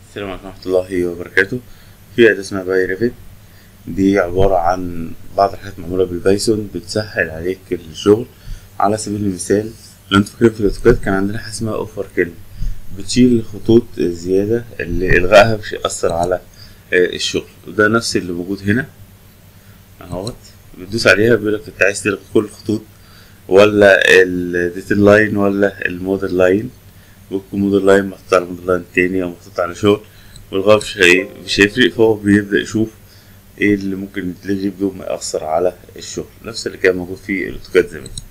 السلام عليكم ورحمة الله وبركاته في أداة اسمها باي ريفت دي عبارة عن بعض الحاجات معمولة بالبايثون بتسهل عليك الشغل على سبيل المثال لو انتوا فاكرين في الأوتوكاد كان عندنا حاجة اسمها اوفر كيل بتشيل الخطوط الزيادة اللي إلغائها مش هيأثر على آه، الشغل وده نفس اللي موجود هنا اهوت بتدوس عليها بيقولك انت عايز تلغي كل الخطوط ولا الديتيل لاين ولا الموديل لاين ممكن موديل لاين محطوط على موديل لاين تاني او محطوط على شغل والغاية مش هي- مش هيفرق فهو بيبدأ يشوف ايه اللي ممكن يتلغي بدون ما يأثر على الشغل نفس اللي كان موجود في الاوتوكاد زمان